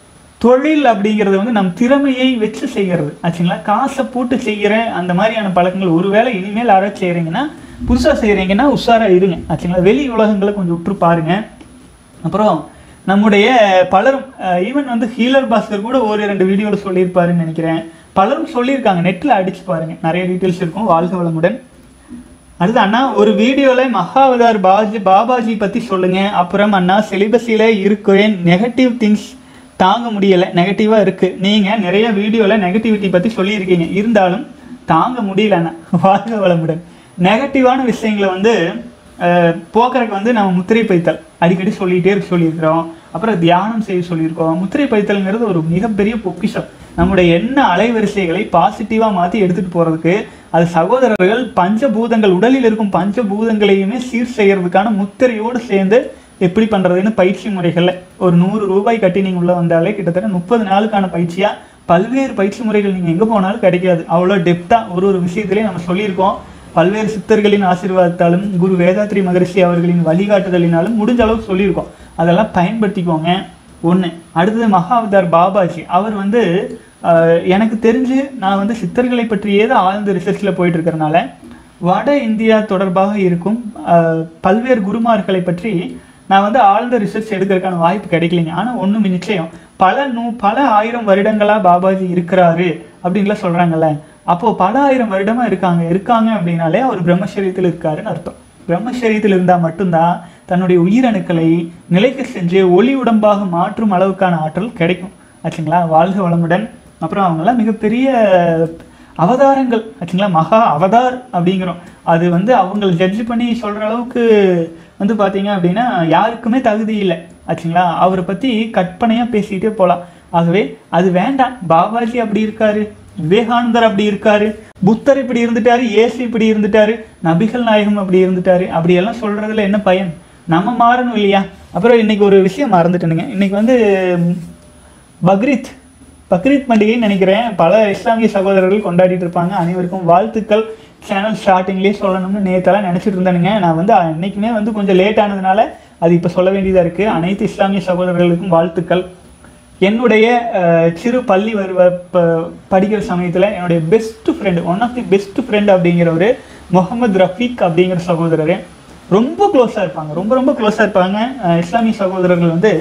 தொழில் அப்படிங்கிறது வந்து நம் திறமையை வச்சு செய்யறது ஆச்சுங்களா காசை போட்டு செய்கிற அந்த மாதிரியான பழக்கங்கள் ஒருவேளை இனிமேல் யாராச்சும் செய்கிறீங்கன்னா புதுசாக செய்கிறீங்கன்னா உஷாரா இருங்க ஆச்சுங்களா வெளி உலகங்களை கொஞ்சம் உற்று பாருங்க அப்புறம் நம்முடைய பலரும் ஈவன் வந்து ஹீலர் பாஸ்கர் கூட ஒரு ரெண்டு வீடியோவில் சொல்லியிருப்பாருன்னு நினைக்கிறேன் பலரும் சொல்லியிருக்காங்க நெட்டில் அடிச்சு பாருங்க நிறைய டீட்டெயில்ஸ் இருக்கும் வாழ்க வளமுடன் அடுத்து அண்ணா ஒரு வீடியோல மகாவதார் பாஜி பாபாஜி பத்தி சொல்லுங்க அப்புறம் அண்ணா சிலிபஸில இருக்கிறேன் நெகட்டிவ் திங்ஸ் தாங்க முடியல நெகட்டிவா இருக்கு நீங்க நிறைய வீடியோல நெகட்டிவிட்டி பத்தி சொல்லியிருக்கீங்க இருந்தாலும் தாங்க முடியல அண்ணா வாழ்க வளமுடன் நெகட்டிவான விஷயங்களை வந்து அஹ், போக்குறதுக்கு வந்து நம்ம முத்திரை பைத்தல் அடிக்கடி சொல்லிட்டே இருக்க சொல்லியிருக்கிறோம் அப்புறம் தியானம் செய்ய சொல்லியிருக்கோம் முத்திரை பைத்தல்ங்கிறது ஒரு மிகப்பெரிய பொக்கிஷம் நம்முடைய எண்ண அலைவரிசைகளை பாசிட்டிவா மாத்தி எடுத்துட்டு போறதுக்கு அது சகோதரர்கள் பஞ்சபூதங்கள் உடலில் இருக்கும் பஞ்சபூதங்களையுமே சீர் செய்யறதுக்கான முத்திரையோடு சேர்ந்து எப்படி பண்ணுறதுன்னு பயிற்சி முறைகளில் ஒரு நூறு ரூபாய் கட்டி நீங்கள் உள்ளே வந்தாலே கிட்டத்தட்ட முப்பது நாளுக்கான பயிற்சியாக பல்வேறு பயிற்சி முறைகள் நீங்கள் எங்கே போனாலும் கிடைக்காது அவ்வளோ டெப்த்தாக ஒரு ஒரு விஷயத்துலையும் நம்ம சொல்லியிருக்கோம் பல்வேறு சித்தர்களின் ஆசீர்வாதத்தாலும் குரு வேதாத்ரி மகரிஷி அவர்களின் வழிகாட்டுதலினாலும் முடிஞ்ச அளவுக்கு சொல்லியிருக்கோம் அதெல்லாம் பயன்படுத்திக்கோங்க ஒன்று அடுத்தது மகாவதார் பாபாஜி அவர் வந்து ஆஹ், எனக்கு தெரிஞ்சு நான் வந்து சித்தர்களை பற்றியே தான் ஆழ்ந்த ரிசர்ச்சில் போயிட்டு இருக்கிறனால வட இந்தியா தொடர்பாக இருக்கும் ஆஹ், பல்வேறு குருமார்களை பற்றி நான் வந்து ஆழ்ந்த ரிசர்ச் எடுக்கிறதுக்கான வாய்ப்பு கிடைக்கலைங்க ஆனால் ஒன்றும் நிச்சயம் பல நூ பல ஆயிரம் வருடங்களாக பாபாஜி இருக்கிறாரு அப்படின்லாம் சொல்கிறாங்கல்ல அப்போது பல ஆயிரம் வருடமாக இருக்காங்க இருக்காங்க அப்படின்னாலே அவர் பிரம்மச்சரியத்தில் இருக்காருன்னு அர்த்தம் பிரம்மச்சரியத்தில் இருந்தால் மட்டும்தான் தன்னுடைய உயிரணுக்களை நிலைக்கு செஞ்சு ஒளி உடம்பாக மாற்றும் அளவுக்கான ஆற்றல் கிடைக்கும் ஆச்சுங்களா வாழ்க வளமுடன் அப்புறம் அவங்கெல்லாம் மிகப்பெரிய அவதாரங்கள் ஆச்சுங்களா மகா அவதார் அப்படிங்கிறோம் அது வந்து அவங்கள ஜட்ஜ் பண்ணி சொல்கிற அளவுக்கு வந்து பார்த்தீங்க அப்படின்னா யாருக்குமே தகுதி இல்லை ஆச்சுங்களா அவரை பற்றி கற்பனையாக பேசிக்கிட்டே போகலாம் ஆகவே அது வேண்டாம் பாபாஜி அப்படி இருக்காரு விவேகானந்தர் அப்படி இருக்காரு புத்தர் இப்படி இருந்துட்டாரு இயேசு இப்படி இருந்துட்டாரு நபிகள் நாயகம் அப்படி இருந்துட்டாரு அப்படியெல்லாம் சொல்றதுல என்ன பயன் நம்ம மாறணும் இல்லையா அப்புறம் இன்னைக்கு ஒரு விஷயம் மறந்துட்டேனுங்க இன்னைக்கு வந்து ம், பக்ரீத் பக்ரீத் பண்டிகைன்னு நினைக்கிறேன் பல இஸ்லாமிய சகோதரர்கள் கொண்டாடிட்டு இருப்பாங்க அனைவருக்கும் வாழ்த்துக்கள் சேனல் ஸ்டார்டிங்லேயே சொல்லணும்னு நேத்தெல்லாம் நினச்சிட்டு இருந்தேனுங்க நான் வந்து இன்னைக்குமே வந்து கொஞ்சம் லேட் ஆனதுனால அது இப்போ சொல்ல வேண்டியதாக இருக்குது அனைத்து இஸ்லாமிய சகோதரர்களுக்கும் வாழ்த்துக்கள் என்னுடைய அஹ், சிறு பள்ளி வருவ ப- படிக்கிற சமயத்தில் என்னுடைய best friend one of the best friend அப்படிங்கிறவர் முகமது ரஃபீக் அப்படிங்கிற சகோதரர் ரொம்ப க்ளோஸாக இருப்பாங்க ரொம்ப ரொம்ப க்ளோஸாக இருப்பாங்க அஹ், இஸ்லாமிய சகோதரர்கள் வந்து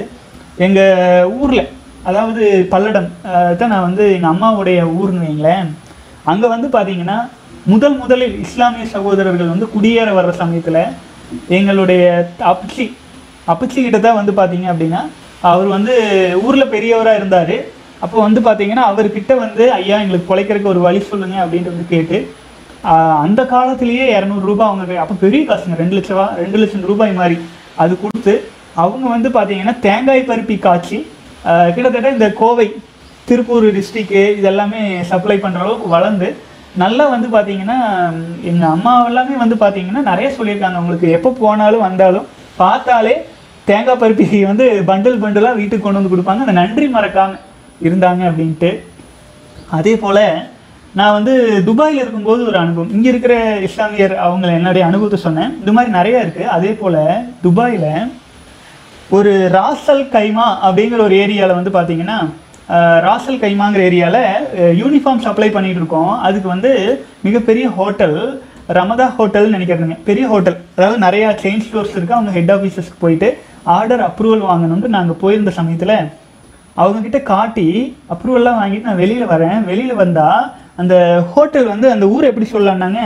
எங்கள் ஊரில் அதாவது பல்லடம் அஹ், தான் நான் வந்து எங்கள் அம்மாவுடைய ஊர்னு வைங்களேன் அங்கே வந்து பார்த்தீங்கன்னா முதல் முதலில் இஸ்லாமிய சகோதரர்கள் வந்து குடியேற வர்ற சமயத்தில் எங்களுடைய அப்பச்சி அப்பச்சி கிட்ட தான் வந்து பார்த்தீங்க அப்படின்னா அவர் வந்து ஊரில் பெரியவராக இருந்தார் அப்போ வந்து பார்த்தீங்கன்னா அவர்கிட்ட வந்து ஐயா எங்களுக்கு பிழைக்கிறதுக்கு ஒரு வழி சொல்லுங்க அப்படின்ட்டு வந்து கேட்டு ஆஹ் அந்த காலத்திலேயே இரநூறுபா அவங்க கை- அப்போ பெரிய காசுங்க ரெண்டு லட்சம் ரூபா ரெண்டு லட்சம் ரூபாய் மாதிரி அது கொடுத்து அவங்க வந்து பார்த்தீங்கன்னா தேங்காய் பருப்பி காய்ச்சி ஆஹ் கிட்டத்தட்ட இந்த கோவை திருப்பூர் டிஸ்ட்ரிக்கு இதெல்லாமே சப்ளை பண்ணுற அளவுக்கு வளர்ந்து நல்லா வந்து பார்த்தீங்கன்னா எங்கள் அம்மா எல்லாமே வந்து பார்த்தீங்கன்னா நிறைய சொல்லியிருக்காங்க உங்களுக்கு எப்போ போனாலும் வந்தாலும் பார்த்தாலே தேங்காய் பருப்பி வந்து பண்டில் பண்டிலாக வீட்டுக்கு கொண்டு வந்து கொடுப்பாங்க அந்த நன்றி மறக்காம இருந்தாங்க அப்படின்ட்டு அதே போல் நான் வந்து துபாயில் இருக்கும்போது ஒரு அனுபவம் இங்கே இருக்கிற இஸ்லாமியர் அவங்க என்னுடைய அனுபவத்தை சொன்னேன் இது மாதிரி நிறைய இருக்குது அதே போல் துபாயில் ஒரு ராசல் கைமா அப்படிங்கிற ஒரு ஏரியாவில் வந்து பார்த்தீங்கன்னா அஹ், ராசல் கைமாங்கிற ஏரியாவில் யூனிஃபார்ம் சப்ளை பண்ணிட்டு இருக்கோம் அதுக்கு வந்து மிகப்பெரிய ஹோட்டல் ரமதா ஹோட்டல்னு நினைக்கிறதுங்க பெரிய ஹோட்டல் அதாவது நிறையா செயின் ஸ்டோர்ஸ் இருக்குது அவங்க ஹெட் ஆஃபீஸஸ்க்கு போயிட்டு ஆர்டர் அப்ரூவல் வாங்கணும்னு நாங்கள் போயிருந்த சமயத்தில் அவங்க கிட்ட காட்டி அப்ரூவல்லாம் வாங்கிட்டு நான் வெளியில் வரேன் வெளியில் வந்தால் அந்த ஹோட்டல் வந்து அந்த ஊர் எப்படி சொல்லலான்னாங்க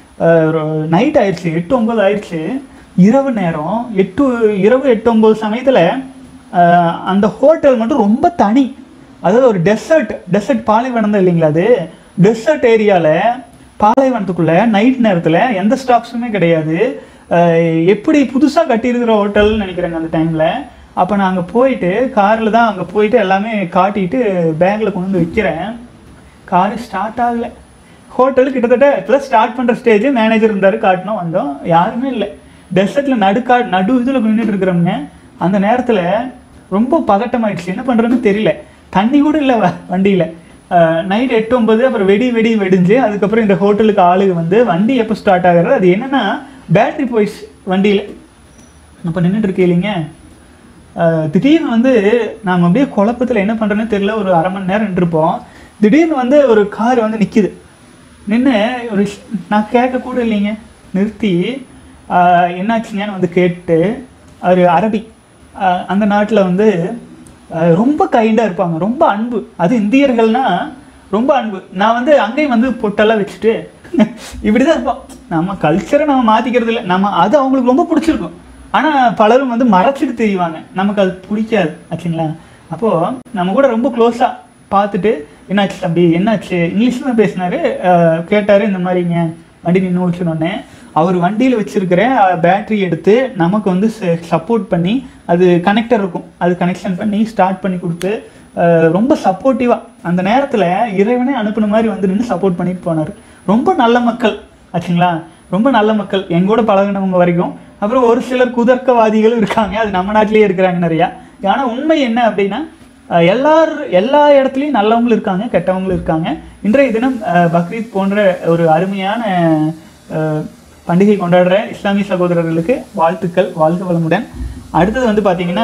நைட் ஆயிடுச்சு எட்டு ஒம்பது ஆயிடுச்சு இரவு நேரம் எட்டு இரவு எட்டு ஒம்பது சமயத்தில் அந்த ஹோட்டல் மட்டும் ரொம்ப தனி அதாவது ஒரு டெசர்ட் டெசர்ட் பாலைவனம் தான் இல்லைங்களா அது டெசர்ட் ஏரியாவில் பாலைவனத்துக்குள்ள நைட் நேரத்தில் எந்த ஸ்டாஃப்ஸுமே கிடையாது அஹ் எப்படி புதுசாக கட்டியிருக்கிற ஹோட்டல்னு நினைக்கிறேங்க அந்த டைமில் அப்போ நான் அங்கே போயிட்டு காரில் தான் அங்கே போயிட்டு எல்லாமே காட்டிட்டு பேக்கில் கொண்டு வந்து வைக்கிறேன் காரு ஸ்டார்ட் ஆகலை ஹோட்டல் கிட்டத்தட்ட இப்போதான் ஸ்டார்ட் பண்ணுற ஸ்டேஜ் மேனேஜர் இருந்தார் காட்டினோம் வந்தோம் யாருமே இல்லை டெசர்ட்டில் நடுக்கா நடு இதில் நின்றுட்டு இருக்கிறவங்க அந்த நேரத்தில் ரொம்ப பதட்டமாயிடுச்சு என்ன பண்ணுறதுன்னு தெரியல தண்ணி கூட இல்லை வண்டியில் நைட் எட்டு ஒன்பது அப்புறம் வெடி வெடி வெடிஞ்சு அதுக்கப்புறம் இந்த ஹோட்டலுக்கு ஆளுங்க வந்து வண்டி எப்போ ஸ்டார்ட் ஆகுறது அது என்னன்னா பேட்டரி போயிடுச்சு வண்டியில் அப்போ நின்றுட்டு இருக்கீங்க திடீர்னு வந்து நாங்கள் அப்படியே குழப்பத்தில் என்ன பண்ணுறேன்னு தெரியல ஒரு அரை மணி நேரம் நின்றுருப்போம் திடீர்னு வந்து ஒரு கார் வந்து நிற்கிது நின்று ஒரு ஷ்- நான் கேட்க கூட இல்லைங்க நிறுத்தி ஆஹ், என்னாச்சுங்கன்னு வந்து கேட்டு அவர் அரபி ஆஹ், அந்த நாட்டில் வந்து ஆஹ், ரொம்ப கைண்டாக இருப்பாங்க ரொம்ப அன்பு அது இந்தியர்கள்னா ரொம்ப அன்பு நான் வந்து அங்கேயும் வந்து பொட்டெல்லாம் வச்சுட்டு இப்படி தான் இருப்போம் நம்ம கல்ச்சரை நம்ம மாற்றிக்கிறது இல்லை நம்ம அது அவங்களுக்கு ரொம்ப பிடிச்சிருக்கும் ஆனால் பலரும் வந்து மறைச்சிட்டு தெரிவாங்க நமக்கு அது பிடிக்காது ஆச்சுங்களா அப்போது நம்ம கூட ரொம்ப க்ளோஸாக பார்த்துட்டு என்னாச்சு தம்பி என்னாச்சு இங்கிலீஷில் தான் பேசினாரு கேட்டார் இந்த மாதிரிங்க வண்டி நின்று வச்சுனோடனே அவர் வண்டியில் வச்சிருக்கிற பேட்டரி எடுத்து நமக்கு வந்து சப்போர்ட் பண்ணி அது கனெக்டர் இருக்கும் அது கனெக்ஷன் பண்ணி ஸ்டார்ட் பண்ணி கொடுத்து அஹ், ரொம்ப சப்போர்ட்டிவாக அந்த நேரத்தில் இறைவனே அனுப்புன மாதிரி வந்து நின்று சப்போர்ட் பண்ணிட்டு போனார் ரொம்ப நல்ல மக்கள் ஆச்சுங்களா ரொம்ப நல்ல மக்கள் எங்கூட பழகினவங்க வரைக்கும் அப்புறம் ஒரு சிலர் குதர்க்கவாதிகளும் இருக்காங்க அது நம்ம நாட்டிலேயே இருக்கிறாங்க நிறையா ஆனால் உண்மை என்ன அப்படின்னா அஹ், எல்லார் எல்லா இடத்துலையும் நல்லவங்களும் இருக்காங்க கெட்டவங்களும் இருக்காங்க இன்றைய தினம் அஹ், பக்ரீத் போன்ற ஒரு அருமையான அஹ், பண்டிகை கொண்டாடுற இஸ்லாமிய சகோதரர்களுக்கு வாழ்த்துக்கள் வாழ்க வளமுடன் அடுத்தது வந்து பார்த்தீங்கன்னா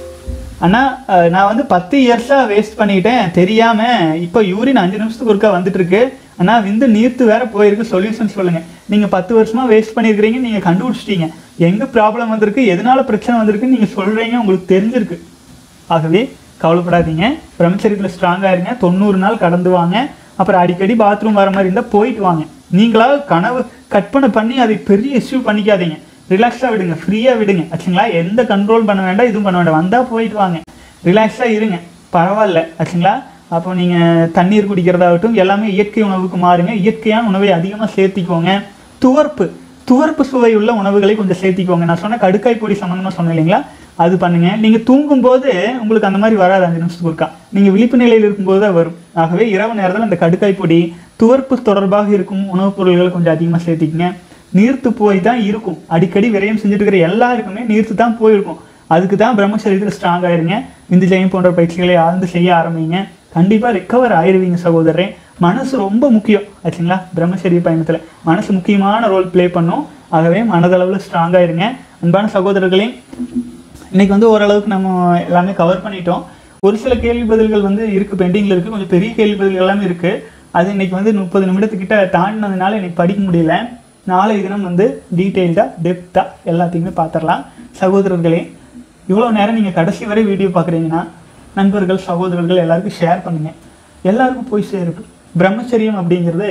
அண்ணா அஹ், நான் வந்து பத்து இயர்ஸாக வேஸ்ட் பண்ணிட்டேன் தெரியாம இப்போ யூரின் அஞ்சு நிமிஷத்துக்கு ஒருக்கா வந்துட்டு இருக்கு அண்ணா விந்து நீர்த்து வேற போயிருக்கு சொல்யூஷன் சொல்லுங்க நீங்க பத்து வருஷமா வேஸ்ட் பண்ணியிருக்கிறீங்க நீங்க கண்டுபிடிச்சிட்டீங்க எங்க ப்ராப்ளம் வந்திருக்கு எதனால பிரச்சனை வந்திருக்குன்னு நீங்க சொல்றீங்க உங்களுக்கு தெரிஞ்சிருக்கு ஆகவே கவலைப்படாதீங்க பிரம்மச்சரியத்தில் ஸ்ட்ராங்காக இருங்க தொண்ணூறு நாள் கடந்து வாங்க அப்புறம் அடிக்கடி பாத்ரூம் வர மாதிரி இருந்தால் போயிட்டு வாங்க நீங்களா கனவு கற்பனை பண்ணி அதை பெரிய இஷ்யூ பண்ணிக்காதீங்க ரிலாக்ஸாக விடுங்க ஃப்ரீயாக விடுங்க ஆச்சுங்களா எந்த கண்ட்ரோல் பண்ண வேண்டாம் இதுவும் பண்ண வேண்டாம் வந்தால் போயிட்டு வாங்க ரிலாக்ஸாக இருங்க பரவாயில்ல ஆச்சுங்களா அப்போ நீங்கள் தண்ணீர் குடிக்கிறதாகட்டும் எல்லாமே இயற்கை உணவுக்கு மாறுங்க இயற்கையான உணவை அதிகமாக சேர்த்திக்கோங்க துவர்ப்பு துவர்ப்பு சுவை உள்ள உணவுகளை கொஞ்சம் சேர்த்திக்கோங்க நான் சொன்ன கடுக்காய் பொடி சம்மந்தமாக சொன்னேன் இல்லைங்களா அது பண்ணுங்க நீங்க தூங்கும்போது உங்களுக்கு அந்த மாதிரி வராது அஞ்சு நிமிஷத்துக்கு ஒருக்கா நீங்க விழிப்பு நிலையில் இருக்கும்போது தான் வரும் ஆகவே இரவு நேரத்தில் அந்த கடுக்காய் பொடி துவர்ப்பு தொடர்பாக இருக்கும் உணவுப் பொருள்களை கொஞ்சம் அதிகமாக சேர்த்திக்கங்க நீர்த்து போய் தான் இருக்கும் அடிக்கடி விரயம் செஞ்சுட்டு இருக்கிற எல்லாருக்குமே நீர்த்து தான் போயிருக்கும் அதுக்கு தான் பிரம்மச்சரியத்தில் ஸ்ட்ராங் ஆயிருங்க இந்த ஜெயம் போன்ற பயிற்சிகளை ஆழ்ந்து செய்ய ஆரம்பிங்க கண்டிப்பாக ரெக்கவர் ஆயிருவீங்க சகோதரரே மனசு ரொம்ப முக்கியம் ஆச்சுங்களா பிரம்மச்சரிய பயணத்தில் மனசு முக்கியமான ரோல் ப்ளே பண்ணும் ஆகவே மனதளவில் ஸ்ட்ராங்காக இருங்க அன்பான சகோதரர்களே இன்னைக்கு வந்து ஓரளவுக்கு நம்ம எல்லாமே கவர் பண்ணிட்டோம் ஒரு சில கேள்வி பதில்கள் வந்து இருக்கு பெண்டிங்கில் இருக்கு கொஞ்சம் பெரிய கேள்வி பதில்கள் எல்லாமே இருக்கு அது இன்னைக்கு வந்து முப்பது நிமிடத்துக்கிட்ட தாண்டினதுனால இன்னைக்கு படிக்க முடியல நாளை தினம் வந்து டீட்டெயில்டாக டெப்த்தாக எல்லாத்தையுமே பார்த்துடலாம் சகோதரர்களே இவ்வளோ நேரம் நீங்கள் கடைசி வரை வீடியோ பார்க்குறீங்கன்னா நண்பர்கள் சகோதரர்கள் எல்லாருக்கும் ஷேர் பண்ணுங்க எல்லாருக்கும் போய் சேரட்டும் பிரம்மச்சரியம் அப்படிங்கிறது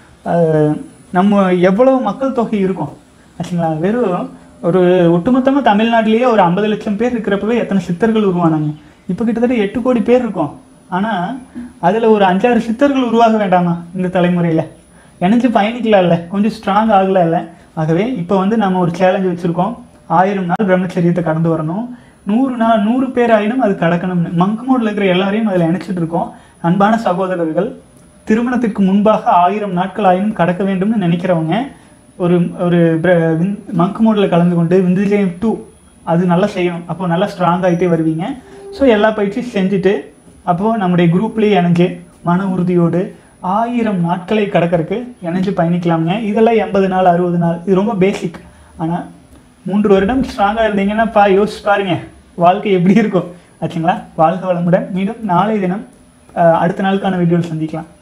ஆஹ், நம்ம எவ்வளவு மக்கள் தொகை இருக்கும் ஆச்சுங்களா வெறும் ஒரு ஒட்டுமொத்தமாக தமிழ்நாட்டிலேயே ஒரு ஐம்பது லட்சம் பேர் இருக்கிறப்பவே எத்தனை சித்தர்கள் உருவானாங்க இப்போ கிட்டத்தட்ட எட்டு கோடி பேர் இருக்கோம் ஆனால் அதில் ஒரு அஞ்சாறு சித்தர்கள் உருவாக வேண்டாமா இந்த தலைமுறையில் இணைஞ்சு பயணிக்கலாம்ல கொஞ்சம் ஸ்ட்ராங் ஆகலாம்ல ஆகவே இப்போ வந்து நம்ம ஒரு சேலஞ்ச் வச்சுருக்கோம் ஆயிரம் நாள் பிரம்மச்சரியத்தை கடந்து வரணும் நூறு நாள் நூறு பேர் ஆயினும் அது கடக்கணும்னு மங்க் மோடில் இருக்கிற எல்லாரையும் அதில் இணைச்சிட்டு இருக்கோம் அன்பான சகோதரர்கள் திருமணத்திற்கு முன்பாக ஆயிரம் நாட்கள் ஆயினும் கடக்க வேண்டும்னு நினைக்கிறவங்க ஒரு ஒரு மங்க் மோடில் கலந்து கொண்டு விந்துஜயம் டூ அது நல்லா செய்யணும் அப்போ நல்லா ஸ்ட்ராங் ஆகிட்டே வருவீங்க ஸோ எல்லா பயிற்சியும் செஞ்சுட்டு அப்போது நம்முடைய குரூப்லேயே இணைஞ்சு மன உறுதியோடு ஆயிரம் நாட்களை கடக்கறதுக்கு இணைஞ்சு பயணிக்கலாமுங்க இதெல்லாம் எண்பது நாள் அறுபது நாள் இது ரொம்ப பேசிக் ஆனால் மூன்று வருடம் ஸ்ட்ராங்காக இருந்தீங்கன்னா பா யோசிச்சு பாருங்க வாழ்க்கை எப்படி இருக்கும் ஆச்சுங்களா வாழ்க வளமுடன் மீண்டும் நாளை தினம் அஹ், அடுத்த நாளுக்கான வீடியோவில் சந்திக்கலாம்